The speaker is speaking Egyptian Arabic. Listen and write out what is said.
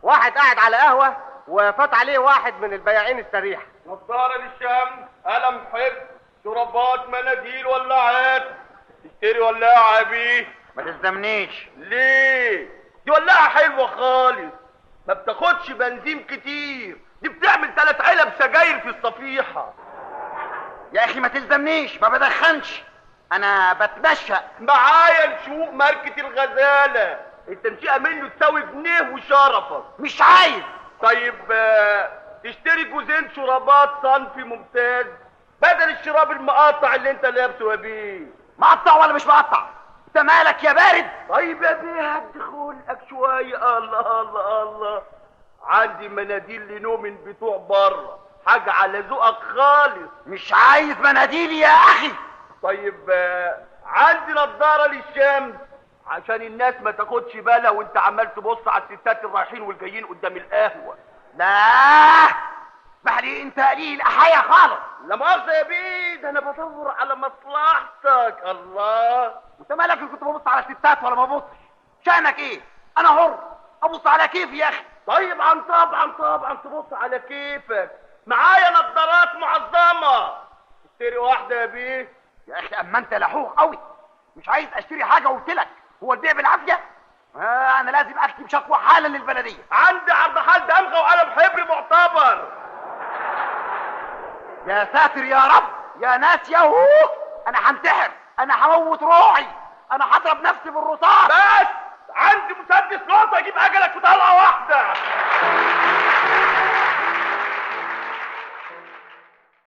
واحد قاعد على قهوه وفات عليه واحد من البياعين السريح نظارة للشمس قلم حب شرابات مناديل ولاعات تشتري ولاعة يا بيه ما تلزمنيش ليه دي ولاعة حلوة خالص ما بتاخدش بنزين كتير دي بتعمل تلات علب سجاير في الصفيحة يا اخي ما تلزمنيش ما بدخنش انا بتمشى معايا نشوق ماركة الغزالة التنشئة منه تساوي جنيه وشرفك مش عايز طيب آه، تشتري جوزين شرابات صنفي ممتاز بدل الشراب المقطع اللي انت لابسه يا بيه مقطع ولا مش مقطع انت مالك يا بارد طيب يا بيه هدي خلقك شوية الله الله الله عندي مناديل لنوم من بتوع بره حاجة على ذوقك خالص مش عايز مناديل يا اخي طيب آه، عندي نضارة للشمس عشان الناس ما تاخدش بالها وانت عمال تبص على الستات الرايحين والجايين قدام القهوة لا اسمح لي انت قليل احيا خالص لا مؤاخذة يا بيه ده انا بدور على مصلحتك الله انت مالك إن كنت ببص على الستات ولا ما ببصش شانك ايه انا حر ابص على كيفي يا اخي طيب عن طبعا طبعا تبص على كيفك معايا نظارات معظمة اشتري واحدة يا بيه يا اخي اما انت لحوق قوي مش عايز اشتري حاجه وقلت لك هو البيع بالعافيه آه انا لازم اكتب شكوى حالا للبلديه عندي عرض حال دمغة وقلم حبري معتبر يا ساتر يا رب يا ناس يا هو انا هنتحر انا هموت روحي انا هضرب نفسي بالرصاص بس عندي مسدس لوطة اجيب اجلك في طلقة واحدة